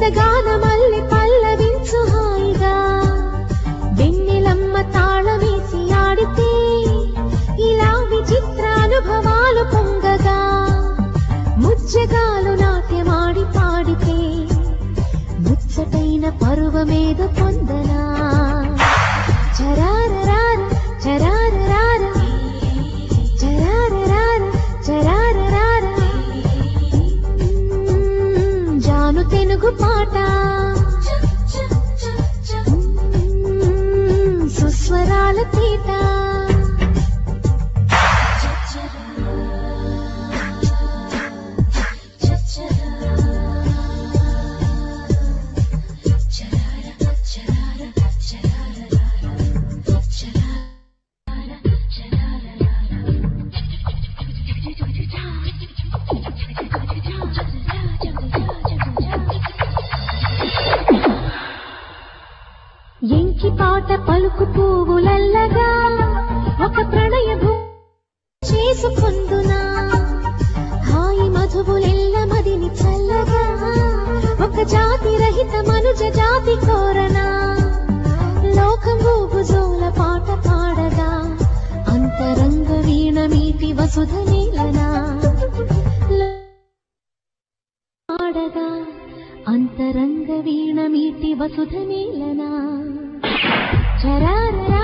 యక్షగానమల్లి పల్లవించు హాయిగా వెన్నెలమ్మ తాళమేసి ఆడితే ఇలా విచిత్ర అనుభవాలు పొంగగా ముచ్చగాలు నాట్యమాడి పాడితే ముచ్చటైన పరువమేద పొందనా చరారరార చరారరార చరారరార చరారరార మ్మ్, జాను తెనుగు పాట మ్మ్, సుస్వరాల తీట ఎంకి పాట పలుకు పువ్వులల్లగా ఒక ప్రణయ భూ- చేసుకుందునా హాయి మధువులెల్ల మదిని చల్లగా ఒక జాతి రహిత మనుజ జాతి కోరనా లోకం జోల పాట పాడగా అంతరంగ వీణ మీటి వసుధ నీలనా పాడగా అంతరంగ వీణ మీటి వసుధ నీలనా చరారరా